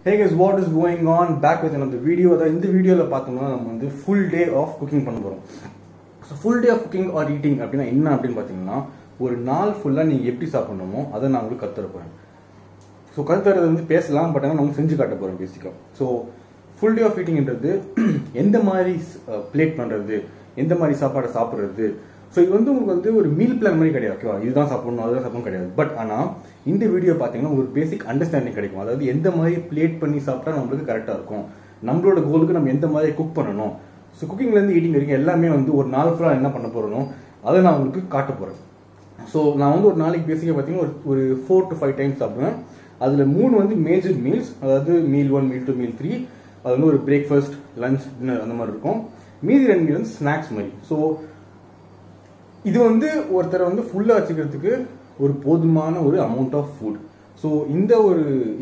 hey guys what is going on back with another video அதாவது இந்த வீடியோவில் பார்த்தோம்னா நம்ம வந்து ஃபுல் டே ஆஃப் குக்கிங் பண்ண போகிறோம் so full day of cooking or eating அப்படின்னா என்ன அப்படின்னு பார்த்தீங்கன்னா ஒரு நாள் ஃபுல்லாக நீங்கள் எப்படி சாப்பிடணுமோ அதை நான் உங்களுக்கு கற்றுற போகிறேன் ஸோ கற்றுறது வந்து பேசலாம் பட் ஆனால் நம்ம செஞ்சு காட்ட போகிறோம் பேசிக்காக ஸோ ஃபுல் டே ஆஃப் ஈட்டிங்ன்றது எந்த மாதிரி பிளேட் பண்ணுறது எந்த மாதிரி சாப்பாடை சாப்பிட்றது ஸோ இது வந்து உங்களுக்கு வந்து ஒரு மீல் பிளான் மாதிரி கிடையாது ஓகேவா இதுதான் சாப்பிடணும் அதுதான் சாப்பிடணும் கிடையாது பட் ஆனால் இந்த வீடியோ பார்த்தீங்கன்னா ஒரு பேசிக் அண்டர்ஸ்டாண்டிங் கிடைக்கும் அதாவது எந்த மாதிரி பிளேட் பண்ணி சாப்பிட்டா நம்மளுக்கு கரெக்டாக இருக்கும் நம்மளோட கோலுக்கு நம்ம எந்த மாதிரி குக் பண்ணணும் ஸோ குக்கிங்லேருந்து ஈட்டிங் வரைக்கும் எல்லாமே வந்து ஒரு நாள் ஃபுல்லாக என்ன பண்ண போகிறனோ அதை நான் உங்களுக்கு காட்ட போகிறேன் ஸோ நான் வந்து ஒரு நாளைக்கு பேசிக்காக பார்த்தீங்கன்னா ஒரு ஒரு ஃபோர் டு ஃபைவ் டைம்ஸ் சாப்பிடுவேன் அதில் மூணு வந்து மேஜர் மீல்ஸ் அதாவது meal one meal two meal three அது வந்து ஒரு பிரேக்ஃபாஸ்ட் லஞ்ச் டின்னர் அந்த மாதிரி இருக்கும் மீதி ரெண்டு மீல் வந்து ஸ்நாக்ஸ் மாதிரி ஸோ இது வந்து ஒருத்தரை வந்து ஃபுல்லாக வச்சுக்கிறதுக்கு ஒரு போதுமான ஒரு அமௌண்ட் ஆஃப் ஃபுட் ஸோ இந்த ஒரு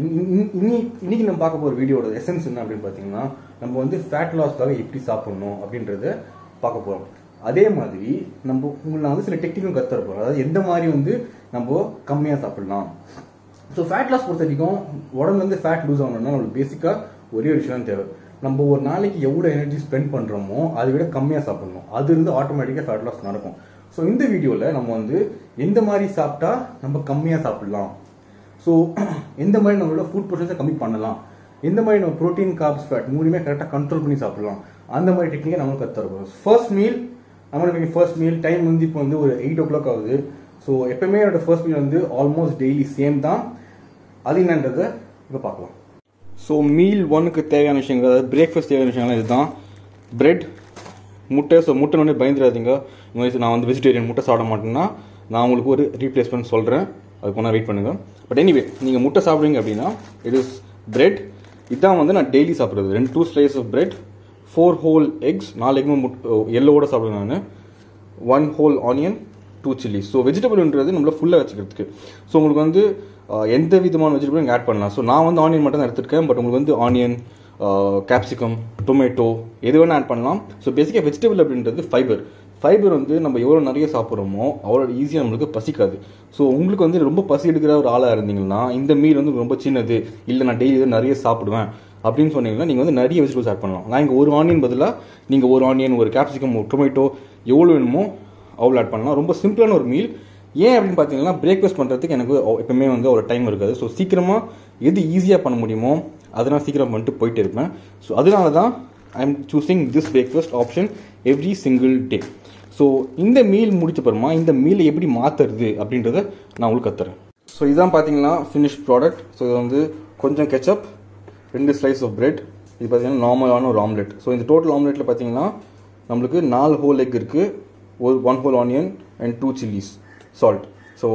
இன்னி இன்னைக்கு நம்ம பார்க்க போகிற வீடியோட எசன்ஸ் என்ன அப்படின்னு பார்த்தீங்கன்னா நம்ம வந்து ஃபேட் லாஸ்க்காக எப்படி சாப்பிடணும் அப்படின்றத பார்க்க போகிறோம் அதே மாதிரி நம்ம உங்களுக்கு நான் வந்து சில டெக்னிக்கும் கற்றுற போகிறோம் அதாவது எந்த மாதிரி வந்து நம்ம கம்மியாக சாப்பிடலாம் ஸோ ஃபேட் லாஸ் பொறுத்த வரைக்கும் உடம்புலேருந்து ஃபேட் லூஸ் ஆகணும்னா நம்மளுக்கு பேசிக்காக ஒரே ஒரு விஷயம் தான் தேவை நம்ம ஒரு நாளைக்கு எவ்வளோ எனர்ஜி ஸ்பெண்ட் பண்ணுறோமோ அதை விட கம்மியாக சாப்பிடணும் அது இருந்து ஆட்டோமேட்டிக்காக ஃபேட் லாஸ் நடக்கும் ஸோ இந்த வீடியோவில் நம்ம வந்து எந்த மாதிரி சாப்பிட்டா நம்ம கம்மியாக சாப்பிடலாம் ஸோ எந்த மாதிரி நம்மளோட ஃபுட் ப்ரொசஸை கம்மி பண்ணலாம் எந்த மாதிரி நம்ம ப்ரோட்டீன் கார்ப்ஸ் ஃபேட் மூணுமே கரெக்டாக கண்ட்ரோல் பண்ணி சாப்பிடலாம் அந்த மாதிரி டெக்னிக்கை நம்ம கற்றுறோம் ஃபர்ஸ்ட் மீல் நம்மளுக்கு ஃபர்ஸ்ட் மீல் டைம் வந்து இப்போ வந்து ஒரு எயிட் ஓ கிளாக் ஆகுது ஸோ எப்பவுமே என்னோட ஃபர்ஸ்ட் மீல் வந்து ஆல்மோஸ்ட் டெய்லி சேம் தான் அது என்னன்றதை இப்போ பார்க்கலாம் ஸோ மீல் ஒன்னுக்கு தேவையான விஷயங்கள் அதாவது பிரேக்ஃபாஸ்ட் தேவையான விஷயங்கள்லாம் இதுதான் பிரெட் முட்டை ஸோ முட்டை ஒன்று பயந்துடாதீங்க இந்த மாதிரி நான் வந்து வெஜிடேரியன் முட்டை சாப்பிட மாட்டேன்னா நான் உங்களுக்கு ஒரு ரீப்ளேஸ்மெண்ட் சொல்கிறேன் அதுக்கு ஒன்றா வெயிட் பண்ணுங்கள் பட் எனிவே நீங்கள் முட்டை சாப்பிடுவீங்க அப்படின்னா இட் இஸ் பிரெட் இதான் வந்து நான் டெய்லி சாப்பிட்றது ரெண்டு two slice of bread four whole eggs நாலு எக்ஸும் முட்டை எல்லோட சாப்பிடுவேன் நான் one whole onion two chilli so வெஜிடபிள்ன்றது நம்மள ஃபுல்லாக வச்சுக்கிறதுக்கு ஸோ உங்களுக்கு வந்து எந்த விதமான வெஜிடபிளும் நீங்கள் ஆட் பண்ணலாம் ஸோ நான் வந்து ஆனியன் மட்டும் தான் எடுத்துருக்கேன் பட் உங்களுக்கு வந்து ஆனியன் கேப்சிகம் டொமேட்டோ எது வேணால் ஆட் பண்ணலாம் ஸோ பேசிக்காக வெஜிடபிள் அப்படின்றது ஃபைபர் ஃபைபர் வந்து நம்ம எவ்வளோ நிறைய சாப்பிட்றோமோ அவ்வளோ ஈஸியாக நம்மளுக்கு பசிக்காது ஸோ உங்களுக்கு வந்து ரொம்ப பசி எடுக்கிற ஒரு ஆளாக இருந்தீங்கன்னா இந்த மீல் வந்து ரொம்ப சின்னது இல்லை நான் டெய்லி நிறைய சாப்பிடுவேன் அப்படின்னு சொன்னீங்கன்னா நீங்கள் வந்து நிறைய வெஜிடபிள்ஸ் ஆட் பண்ணலாம் நான் இங்கே ஒரு ஆனியன் பதிலாக நீங்கள் ஒரு ஆனியன் ஒரு கேப்சிகம் ஒரு டொமேட்டோ எவ்வளோ வேணுமோ அவ்வளோ ஆட் பண்ணலாம் ரொம்ப சிம்பிளான ஒரு மீல் ஏன் அப்படின்னு பார்த்தீங்கன்னா பிரேக்ஃபாஸ்ட் பண்ணுறதுக்கு எனக்கு எப்பவுமே வந்து ஒரு டைம் இருக்காது ஸோ சீக்கிரமாக எது ஈஸியாக பண்ண முடியுமோ அதை நான் சீக்கிரம் பண்ணிட்டு போயிட்டு இருப்பேன் ஸோ அதனால தான் I am choosing this breakfast option every single day so இந்த மீல் முடிச்ச அப்புறமா இந்த மீலை எப்படி மாற்றுறது அப்படின்றத நான் உங்களுக்கு கத்துறேன் ஸோ இதுதான் பார்த்தீங்கன்னா ஃபினிஷ் ப்ராடக்ட் ஸோ இது வந்து கொஞ்சம் கெச்சப் ரெண்டு ஸ்லைஸ் ஆஃப் பிரெட் இது பார்த்தீங்கன்னா நார்மலான ஒரு ஆம்லெட் ஸோ இந்த டோட்டல் ஆம்லெட்டில் பார்த்தீங்கன்னா நம்மளுக்கு நாலு ஹோல் எக் இருக்குது ஒரு one whole onion and two chillies salt so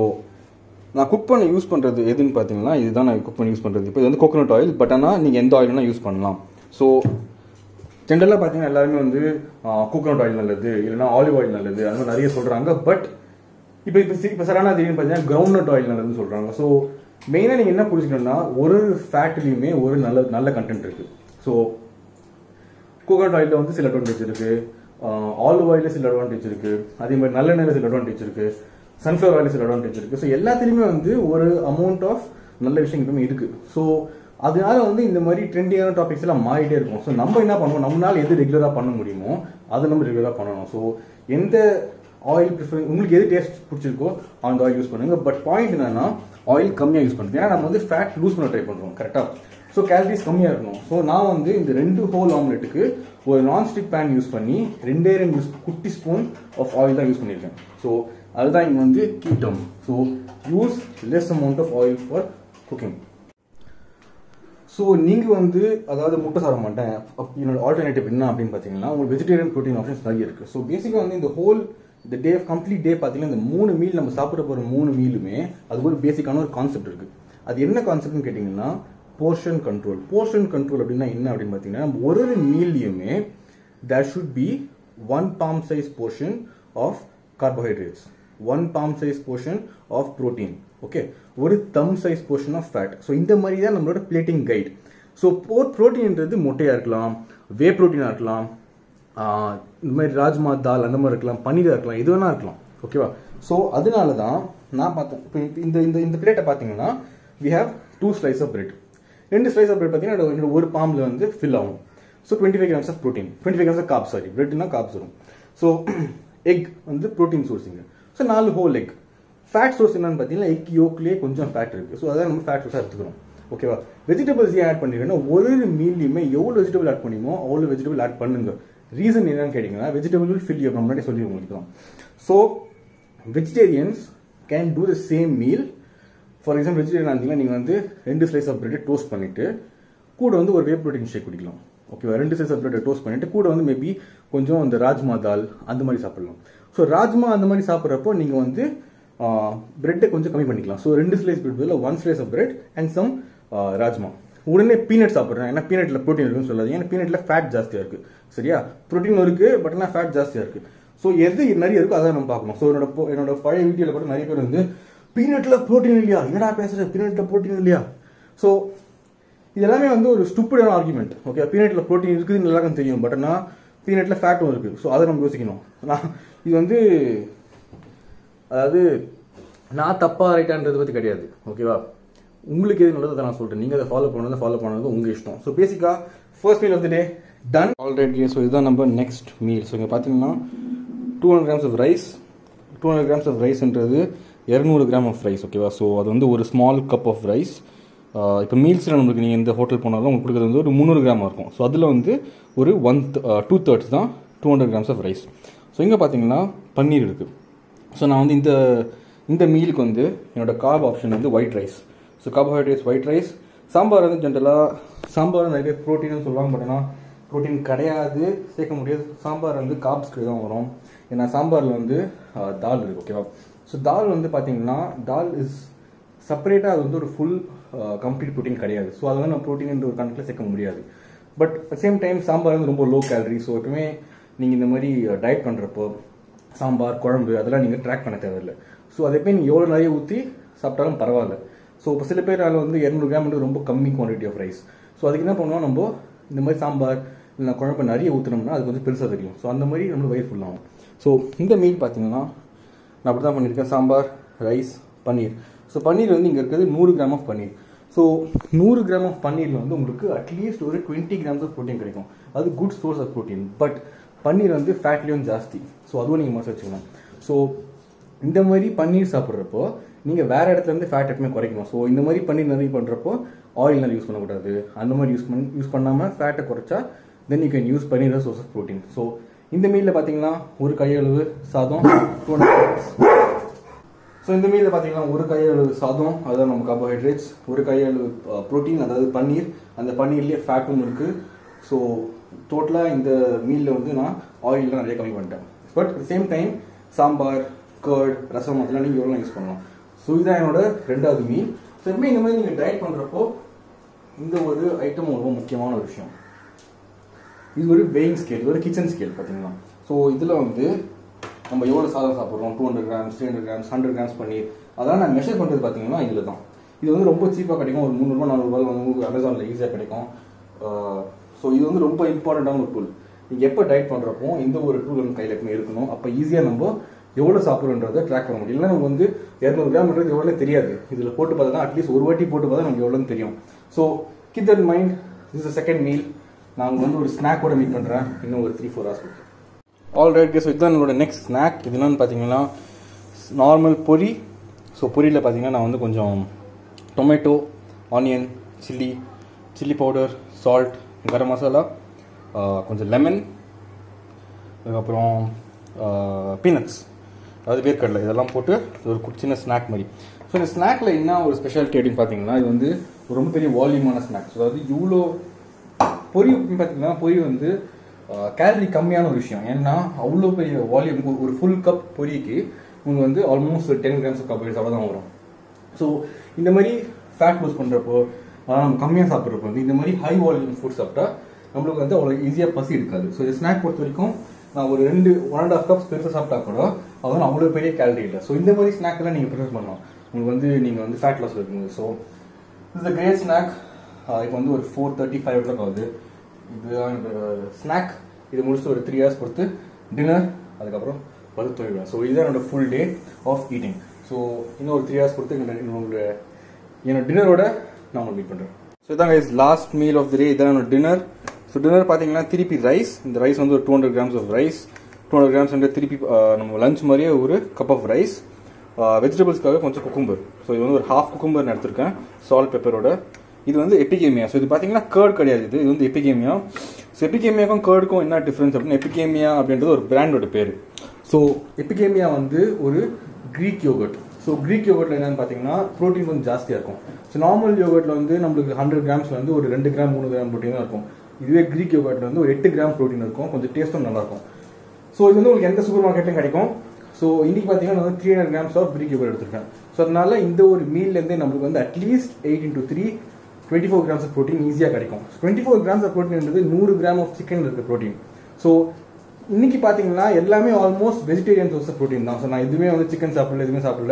நான் குக் பண்ண யூஸ் பண்ணுறது எதுன்னு பார்த்தீங்கன்னா இதுதான் நான் குக் பண்ணி யூஸ் பண்ணுறது இப்போ இது வந்து கோகோனட் ஆயில் பட் ஆனால் நீங்கள் எந்த ஆயிலும்னா யூஸ் பண்ணலாம் ஸோ ஜென்ரலாக பார்த்தீங்கன்னா எல்லாருமே வந்து கோகோனட் ஆயில் நல்லது இல்லைனா ஆலிவ் ஆயில் நல்லது அந்த மாதிரி நிறைய சொல்கிறாங்க பட் இப்போ இப்போ இப்போ சரானா திடீர்னு பார்த்தீங்கன்னா கிரவுண்ட் நட் ஆயில் நல்லதுன்னு சொல்கிறாங்க ஸோ மெயினாக நீங்கள் என்ன புரிஞ்சுக்கணும்னா ஒரு ஃபேட்லேயுமே ஒரு நல்ல நல்ல கண்டென்ட் இருக்குது ஸோ கோகோனட் ஆயிலில் வந்து சில அட்வான்டேஜ் இருக்குது ஆலிவ் ஆயிலில் சில அட்வான்டேஜ் இருக்குது அதே மாதிரி நல்லெண்ணெயில் சில அட்வான்டேஜ் இருக்குது சன்ஃப்ளவர் ஆயில் சில அட்வான்டேஜ் இருக்குது ஸோ எல்லாத்துலேயுமே வந்து ஒரு அமௌண்ட் ஆஃப் நல்ல விஷயங்களுமே இருக்குது ஸோ அதனால வந்து இந்த மாதிரி ட்ரெண்டியான டாபிக்ஸ் எல்லாம் மாறிட்டே இருக்கும் ஸோ நம்ம என்ன பண்ணுவோம் நம்மளால எது ரெகுலராக பண்ண முடியுமோ அதை நம்ம ரெகுலராக பண்ணணும் ஸோ எந்த ஆயில் ப்ரிஃபர் உங்களுக்கு எது டேஸ்ட் பிடிச்சிருக்கோ அந்த ஆயில் யூஸ் பண்ணுங்க பட் பாயிண்ட் என்னன்னா ஆயில் கம்மியாக யூஸ் பண்ணுறது ஏன்னா நம்ம வந்து ஃபேட் லூஸ் பண்ண ட்ரை பண்ணுறோம் கரெக்டாக ஸோ கேலரிஸ் கம்மியாக இருக்கணும் ஸோ நான் வந்து இந்த ரெண்டு ஹோல் ஆம்லெட்டுக்கு ஒரு நான்ஸ்டிக் பேன் யூஸ் பண்ணி ரெண்டே ரெண்டு குட்டி ஸ்பூன் ஆஃப் ஆயில் தான் யூஸ் பண்ணியிருக்கேன் ஸோ அதுதான் இங்கே வந்து கீட்டம் so use less amount of oil for cooking so நீங்கள் வந்து அதாவது முட்டை சாப்பிட மாட்டேன் என்னோட ஆல்டர்னேட்டிவ் என்ன அப்படின்னு பார்த்தீங்கன்னா உங்களுக்கு வெஜிடேரியன் ப்ரோட்டீன் ஆப்ஷன்ஸ் நிறைய இருக்குது ஸோ பேசிக்காக வந்து இந்த ஹோல் இந்த டே கம்ப்ளீட் டே பார்த்தீங்கன்னா இந்த மூணு மீல் நம்ம சாப்பிட போகிற மூணு மீலுமே அதுக்கு ஒரு பேசிக்கான ஒரு கான்செப்ட் இருக்குது அது என்ன கான்செப்ட்னு கேட்டிங்கன்னா போர்ஷன் கண்ட்ரோல் போர்ஷன் கண்ட்ரோல் அப்படின்னா என்ன அப்படின்னு பார்த்தீங்கன்னா ஒரு ஒரு மீல்லையுமே there should be one palm size portion of carbohydrates one palm size portion of protein okay ஒரு thumb size portion of fat so இந்த மாதிரி தான் நம்மளோட பிளேட்டிங் கைட் ஸோ போர் ப்ரோட்டீன்ன்றது முட்டையாக இருக்கலாம் வே ப்ரோட்டீனாக இருக்கலாம் இந்த மாதிரி ராஜ்மா தால் அந்த மாதிரி இருக்கலாம் பன்னீராக இருக்கலாம் எது வேணா இருக்கலாம் ஓகேவா ஸோ அதனால தான் நான் பார்த்தேன் இப்போ இந்த இந்த இந்த பிளேட்டை பார்த்தீங்கன்னா we have two slice of bread ரெண்டு ஸ்லைஸ் ஆஃப் பிரெட் பார்த்தீங்கன்னா என்னோட- என்னோட ஒரு பாம்பில் வந்து ஃபில் ஆகும் so twenty five grams of protein twenty five grams of carbs sorry பிரெட்னா காப்ஸ் வரும் ஸோ எக் வந்து ப்ரோட்டீன் சோர்ஸிங்க ஸோ நாலு ஹோல் எக் ஃபேட் சோர்ஸ் என்னன்னு பார்த்தீங்கன்னா எக் யோக்லேயே கொஞ்சம் ஃபேட் இருக்குது ஸோ அதான் நம்ம ஃபேட் சோர்ஸாக எடுத்துக்கிறோம் ஓகேவா வெஜிடபிள்ஸ் ஏன் ஆட் பண்ணிருக்கேன்னா ஒரு மீல்லையுமே எவ்வளோ வெஜிடபிள் ஆட் பண்ணிமோ அவ்வளோ வெஜிடபிள் ஆட் பண்ணுங்க ரீசன் என்னன்னு கேட்டிங்கன்னா வெஜிடபிள் ஃபில் யூ முன்னாடி சொல்லி உங்களுக்கு தான் so vegetarians can do the same meal for example vegetarian இருந்தீங்கன்னா நீங்கள் வந்து ரெண்டு ஸ்லைஸ் ஆஃப் பிரெட் டோஸ்ட் பண்ணிட்டு கூட வந்து ஒரு வே ப்ரோட்டீன் ஷேக் குடிக்கலாம் ஓகேவா ரெண்டு ஸ்லைஸ் ஆஃப் பிரெட் டோஸ்ட் பண்ணிட்டு கூட வந்து மேபி கொஞ்சம் இந்த ராஜ்மா தால் அந்த மாதிரி சாப்பிடலாம் ஸோ ராஜ்மா அந்த மாதிரி சாப்பிட்றப்போ நீங்கள் வந்து பிரெட்டை கொஞ்சம் கம்மி பண்ணிக்கலாம் ஸோ ரெண்டு ஸ்லைஸ் பிரெட் பதில் one slice of bread and some rajma உடனே பீனட் சாப்பிட்றேன் ஏன்னா பீனட்ல ப்ரோட்டீன் இருக்குன்னு சொல்லாதீங்க ஏன்னா பீனட்ல ஃபேட் ஜாஸ்தியாக இருக்கு சரியா ப்ரோட்டீன் இருக்கு பட் ஆனால் ஃபேட் ஜாஸ்தியாக இருக்கு ஸோ எது நிறைய இருக்கோ அதை நம்ம பார்க்கணும் ஸோ என்னோட po- என்னோட பழைய வீடியோவில் கூட நிறைய பேர் வந்து பீனட்ல ப்ரோட்டீன் இல்லையா என்னடா பேசுற பீனட்ல ப்ரோட்டீன் இல்லையா ஸோ இது எல்லாமே வந்து ஒரு ஸ்டூப்பிடான ஆர்குமெண்ட் ஓகே பீனட்ல ப்ரோட்டீன் இருக்குதுன்னு எல்லாருக்கும் தெரியும் பட் ஆனால் பீனட்ல ஃபேட்டும் இருக்கு ஸோ அதை நம்ம யோசிக்கணும் நான் இது வந்து அதாவது நான் தப்பா ரைட்டான்றது பத்தி கிடையாது ஓகேவா உங்களுக்கு எது நல்லதோ அதை நான் சொல்றேன் நீங்க அதை ஃபாலோ பண்ணது ஃபாலோ பண்ணது உங்க இஷ்டம் ஸோ பேசிக்கா first meal of the day done already so இதுதான் நம்ம நெக்ஸ்ட் மீல் ஸோ இங்கே பார்த்தீங்கன்னா two hundred grams of rice two hundred grams of ரைஸ்ன்றது இரநூறு கிராம் ஆஃப் ரைஸ் ஓகேவா ஸோ அது வந்து ஒரு ஸ்மால் கப் ஆஃப் ரைஸ் இப்போ மீல்ஸில் நம்மளுக்கு நீங்கள் எந்த ஹோட்டல் போனாலும் உங்களுக்கு கொடுக்குறது வந்து ஒரு முந்நூறு கிராம் இருக்கும் ஸோ அதில் வந்து ஒரு ஒன் டூ தேர்ட்ஸ் தான் two hundred grams of rice so இங்கே பார்த்தீங்கன்னா பன்னீர் இருக்குது ஸோ நான் வந்து இந்த இந்த மீலுக்கு வந்து என்னோட கார்ப் ஆப்ஷன் வந்து white rice so carbohydrates white rice sambar வந்து ஜென்ரலாக சாம்பார் நிறைய பேர் ப்ரோட்டீன் சொல்லுவாங்க பட் ஆனால் ப்ரோட்டீன் கிடையாது சேர்க்க முடியாது சாம்பார் வந்து கார்ப்ஸ்க்கு தான் வரும் ஏன்னா சாம்பாரில் வந்து ஆஹ், தால் இருக்குது ஓகேவா ஸோ தால் வந்து பார்த்தீங்கன்னா தால் இஸ் செப்பரேட்டாக அது வந்து ஒரு ஃபுல் கம்ப்ளீட் ப்ரோட்டீன் கிடையாது ஸோ அதை வந்து நம்ம ப்ரோட்டீன் ஒரு கணக்கில் சேர்க்க முடியாது but at same time sambar வந்து ரொம்ப லோ கேலரி ஸோ எப்பவுமே நீங்கள் இந்த மாதிரி டயட் பண்ணுறப்போ சாம்பார் குழம்பு அதெல்லாம் நீங்கள் ட்ராக் பண்ண தேவையில்லை ஸோ அதை போய் நீங்கள் எவ்வளோ நிறைய ஊற்றி சாப்பிட்டாலும் பரவாயில்ல ஸோ இப்போ சில பேர் அதில் வந்து இரநூறு கிராம் வந்து ரொம்ப கம்மி குவான்டிட்டி ஆஃப் ரைஸ் ஸோ அதுக்கு என்ன பண்ணுவோம் நம்ம இந்த மாதிரி சாம்பார் இல்லை குழம்பு நிறைய ஊற்றினோம்னா அதுக்கு வந்து பெருசாக தெரியும் ஸோ அந்த மாதிரி நம்மளுக்கு வயிறு full ஆகும் ஸோ இந்த மீல் பார்த்தீங்கன்னா நான் அப்படி தான் பண்ணியிருக்கேன் சாம்பார் ரைஸ் பன்னீர் ஸோ பன்னீர் வந்து இங்கே இருக்கிறது நூறு கிராம் ஆஃப் பன்னீர் ஸோ நூறு கிராம் ஆஃப் பன்னீரில் வந்து உங்களுக்கு அட்லீஸ்ட் ஒரு டுவெண்ட்டி கிராம்ஸ் ஆஃப் ப்ரோட்டீன் கிடைக்கும் அது good source of protein but paneer வந்து ஃபேட்லேயும் ஜாஸ்தி ஸோ அதுவும் நீங்கள் மனசு வச்சுக்கணும் ஸோ இந்த மாதிரி பன்னீர் சாப்பிட்றப்போ நீங்கள் வேற இடத்துல இருந்து ஃபேட் எப்பவுமே குறைக்கணும் ஸோ இந்த மாதிரி பன்னீர் நிறைய பண்ணுறப்போ ஆயில் நிறைய யூஸ் பண்ணக்கூடாது அந்த மாதிரி யூஸ் பண்ணி யூஸ் பண்ணாமல் ஃபேட்டை குறைச்சா then you can use paneer source of protein so இந்த மீலில் பார்த்தீங்கன்னா ஒரு கையளவு சாதம் டூ ஸோ இந்த மீலில் பார்த்தீங்கன்னா ஒரு கையளவு சாதம் அதாவது நம்ம கார்போஹைட்ரேட்ஸ் ஒரு கையளவு ப்ரோட்டீன் அதாவது பன்னீர் அந்த பன்னீர்லேயே ஃபேட்டும் இருக்குது ஸோ டோட்டலாக இந்த மீலில் வந்து நான் ஆயில்லாம் நிறைய கம்மி பண்ணிட்டேன் but same time sambar curd rasam அதெல்லாம் நீங்கள் எவ்வளோ யூஸ் பண்ணலாம் ஸோ இதுதான் என்னோட ரெண்டாவது மீல் ஸோ எப்பவுமே இந்த மாதிரி நீங்கள் டயட் பண்ணுறப்போ இந்த ஒரு ஐட்டம் ரொம்ப முக்கியமான ஒரு விஷயம் இது ஒரு வெயிங் ஸ்கேல் இது ஒரு கிச்சன் ஸ்கேல் பார்த்தீங்கன்னா ஸோ இதில் வந்து நம்ம எவ்வளோ சாதம் சாப்பிட்றோம் two hundred grams three hundred grams hundred grams paneer அதெல்லாம் நான் மெஷர் பண்ணுறது பார்த்தீங்கன்னா இதில் தான் இது வந்து ரொம்ப சீப்பாக கிடைக்கும் ஒரு முந்நூறுபா நானூறுபா வந்து உங்களுக்கு அமேசானில் ஈஸியாக கிடைக்கும் ஸோ இது வந்து ரொம்ப இம்பார்ட்டண்ட்டான ஒரு டூல் நீங்கள் எப்போ டயட் பண்ணுறப்போ இந்த ஒரு டூல் நம்ம கையில் எப்பவுமே இருக்கணும் அப்போ ஈஸியாக நம்ம எவ்வளோ சாப்பிட்றோன்றதை ட்ராக் பண்ண முடியும் இல்லைன்னா நமக்கு வந்து இரநூறு கிராம்ன்றது எவ்வளோ தெரியாது இதில் போட்டு பார்த்தா அட்லீஸ்ட் ஒரு வாட்டி போட்டு பார்த்தா நமக்கு எவ்வளோன்னு தெரியும் so keep that mind this second meal நான் உங்களை வந்து ஒரு ஸ்நாக்கோட மீட் பண்ணுறேன் இன்னும் ஒரு த்ரீ ஃபோர் ஹவர்ஸ் கொடுத்து ஆல் ரைட் ஸோ இதுதான் என்னோட நெக்ஸ்ட் ஸ்நாக் இது என்னன்னு பார்த்தீங்கன்னா நார்மல் பொரி ஸோ பொரியில் பார்த்தீங்கன்னா நான் வந்து கொஞ்சம் tomato onion chilli chilli powder salt garam masala ah கொஞ்சம் லெமன் அதுக்கப்புறம் பீனட்ஸ் அதாவது வேர்க்கடலை இதெல்லாம் போட்டு இது ஒரு கு- சின்ன ஸ்நாக் மாதிரி ஸோ இந்த ஸ்நாக்ல என்ன ஒரு ஸ்பெஷாலிட்டி அப்படின்னு பார்த்தீங்கன்னா இது வந்து ஒரு ரொம்ப பெரிய வால்யூமான ஸ்நாக்ஸ் அதாவது இவ்வளோ பொரி பார்த்தீங்கன்னா பொரி வந்து கேலரி கம்மியான ஒரு விஷயம் ஏன்னா அவ்வளோ பெரிய வால்யூம் ஒரு ஃபுல் கப் பொரிக்கு உங்களுக்கு வந்து ஆல்மோஸ்ட் டென் கிராம்ஸ் கார்போஹைட்ரேட்ஸ் அவ்வளோ தான் வரும் ஸோ இந்த மாதிரி ஃபேட் லூஸ் பண்ணுறப்போ நம்ம கம்மியாக சாப்பிட்றப்போ வந்து இந்த மாதிரி ஹை வால்யூம் ஃபுட் சாப்பிட்டா நம்மளுக்கு வந்து அவ்வளோ ஈஸியாக பசி இருக்காது ஸோ இந்த ஸ்நாக் பொறுத்த வரைக்கும் நான் ஒரு ரெண்டு ஒன் அண்ட் ஆஃப் கப்ஸ் பெருசாக சாப்பிட்டா கூட அதெல்லாம் அவ்வளோ பெரிய கேலரி இல்லை ஸோ இந்த மாதிரி ஸ்நாக்லாம் நீங்கள் ப்ரிஃபர் பண்ணலாம் உங்களுக்கு வந்து நீங்கள் வந்து ஃபேட் லாஸ் இருக்கும்போது so it's a great snack இப்போ வந்து ஒரு four thirty five o'clock ஆகுது இதுதான் ஸ்நாக் இது முடிச்சுட்டு ஒரு த்ரீ ஹவர்ஸ் பொறுத்து டின்னர் அதுக்கப்புறம் படுத்து தூங்கிடுவேன் ஸோ இதுதான் என்னோட full day of eating so இன்னும் ஒரு த்ரீ ஹவர்ஸ் பொறுத்து என்னோட என்னோட என்னோட டின்னரோட நான் உங்களுக்கு மீட் பண்ணுறேன் ஸோ இதான் guys last meal of the day இதான் டின்னர் ஸோ டின்னர் பார்த்தீங்கன்னா திருப்பி ரைஸ் இந்த ரைஸ் வந்து ஒரு two hundred grams of rice two hundred grams வந்து திருப்பி ஆஹ், நம்ம லஞ்ச் மாதிரியே ஒரு கப் ஆஃப் ரைஸ் வெஜிடபிள்ஸ்க்காக கொஞ்சம் குக்கும்பர் ஸோ இது வந்து ஒரு ஹாஃப் குக்கும்பர் எடுத்திருக்கேன் சால்ட் பெப்பரோட இது வந்து எபிகேமியா ஸோ இது பார்த்தீங்கன்னா கேர்ட் கிடையாது இது இது வந்து எபிகேமியா ஸோ எபிகேமியாக்கும் கேர்டுக்கும் என்ன டிஃப்ரென்ஸ் அப்படின்னா எபிகேமியா அப்படின்றது ஒரு பிராண்டோட பேர் ஸோ எபிகேமியா வந்து ஒரு க்ரீக் யோகர்ட் ஸோ க்ரீக் யோகர்ட்ல என்னன்னு பார்த்தீங்கன்னா ப்ரோட்டீன் கொஞ்சம் ஜாஸ்தியாக இருக்கும் ஸோ நார்மல் யோகர்ட்ல வந்து நம்மளுக்கு ஹண்ட்ரட் கிராம்ஸ்ல வந்து ஒரு ரெண்டு கிராம் மூணு கிராம் ப்ரோட்டீன் தான் இருக்கும் இதுவே க்ரீக் யோகர்ட்ல வந்து ஒரு எட்டு கிராம் ப்ரோட்டீன் இருக்கும் கொஞ்சம் டேஸ்ட்டும் நல்லா இருக்கும் ஸோ இது வந்து உங்களுக்கு எந்த சூப்பர் மார்க்கெட்லையும் கிடைக்கும் ஸோ இன்னைக்கு பார்த்தீங்கன்னா நான் வந்து three hundred grams of Greek yogurt எடுத்திருக்கேன் ஸோ அதனால இந்த ஒரு மீல்லேருந்தே நம்மளுக்கு வந்து at least eight into three twenty four grams of protein ஈஸியாக கிடைக்கும் டுவெண்ட்டி ஃபோர் கிராம்ஸ் ஆஃப் ப்ரோட்டீன்ன்றது நூறு கிராம் ஆஃப் சிக்கன் இருக்க ப்ரோட்டீன் ஸோ இன்னைக்கு பார்த்தீங்கன்னா எல்லாமே almost vegetarian source of protein தான் ஸோ நான் எதுவுமே வந்து சிக்கன் சாப்பிடல எதுவுமே சாப்பிடல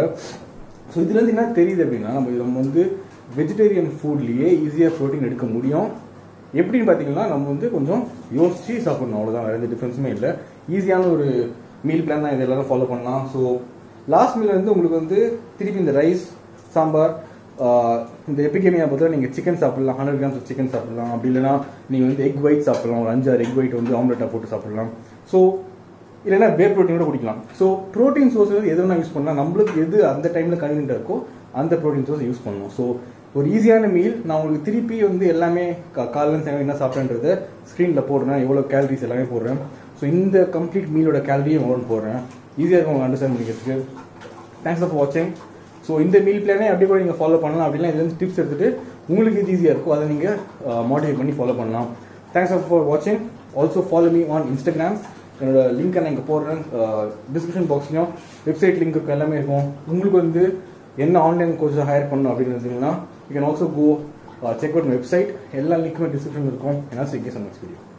ஸோ இதுலேருந்து என்ன தெரியுது அப்படின்னா நம்ம நம்ம வந்து வெஜிடேரியன் ஃபுட்லேயே ஈஸியாக ப்ரோட்டீன் எடுக்க முடியும் எப்படின்னு பார்த்தீங்கன்னா நம்ம வந்து கொஞ்சம் யோசிச்சு சாப்பிடணும் அவ்வளோதான் வேறு எந்த டிஃப்ரென்ஸுமே இல்லை ஈஸியான ஒரு மீல் பிளான் தான் இது எல்லாரும் ஃபாலோ பண்ணலாம் ஸோ லாஸ்ட் மீல் வந்து உங்களுக்கு வந்து திருப்பி இந்த ரைஸ் சாம்பார் ஆஹ், இந்த எபிகேமியா பார்த்தா நீங்கள் சிக்கன் சாப்பிடலாம் ஹண்ட்ரட் கிராம்ஸ் சிக்கன் சாப்பிடலாம் அப்படி இல்லைனா நீங்கள் வந்து எக் ஒயிட் சாப்பிடலாம் ஒரு அஞ்சாறு எக் ஒயிட் வந்து ஆம்லெட்டாக போட்டு சாப்பிடலாம் ஸோ இல்லைன்னா பே ப்ரோட்டீன் கூட குடிக்கலாம் ஸோ ப்ரோட்டீன் சோர்ஸ் வந்து எது வேணா யூஸ் பண்ணலாம் நம்மளுக்கு எது அந்த டைமில் கன்வீனியாக இருக்கோ அந்த ப்ரோட்டீன் சோர்ஸ் யூஸ் பண்ணணும் ஸோ ஒரு ஈஸியான மீல் நான் உங்களுக்கு திருப்பி வந்து எல்லாமே கா- காலையில சாயங்காலம் என்ன சாப்பிட்டேன்றத ஸ்க்ரீனில் போடுறேன் எவ்வளோ கேலரிஸ் எல்லாமே போடுறேன் ஸோ இந்த கம்ப்ளீட் மீலோட கேலரியும் எவ்வளோன்னு போடுறேன் ஈஸியாக இருக்கும் உங்களுக்கு அண்டர்ஸ்டாண்ட் பண்ணிக்கிறதுக்கு தேங்க்ஸ் ஃபார் வாட்சிங் ஸோ இந்த மீல் பிளானே அப்படியே கூட நீங்கள் ஃபாலோ பண்ணலாம் அப்படின்னா இதுல இருந்து டிப்ஸ் எடுத்துட்டு உங்களுக்கு இது ஈஸியாக இருக்கும் அதை நீங்கள் மாடிஃபை பண்ணி ஃபாலோ பண்ணலாம் தேங்க்ஸ் ஃபார் வாட்சிங் also follow me on Instagram என்னோட லிங்க்கை நான் இங்கே போடுறேன் டிஸ்கிரிப்ஷன் பாக்ஸ்லையும் வெப்சைட் லிங்க் இருக்கும் எல்லாமே இருக்கும் உங்களுக்கு வந்து என்ன ஆன்லைன் கோர்ஸ் ஹையர் பண்ணணும் அப்படின்னு இருந்தீங்கன்னா you can also go check out website எல்லா லிங்க்குமே டிஸ்கிரிப்ஷன் இருக்கும் ஏன்னா சிக்கே சமக்ஸ் வீடியோ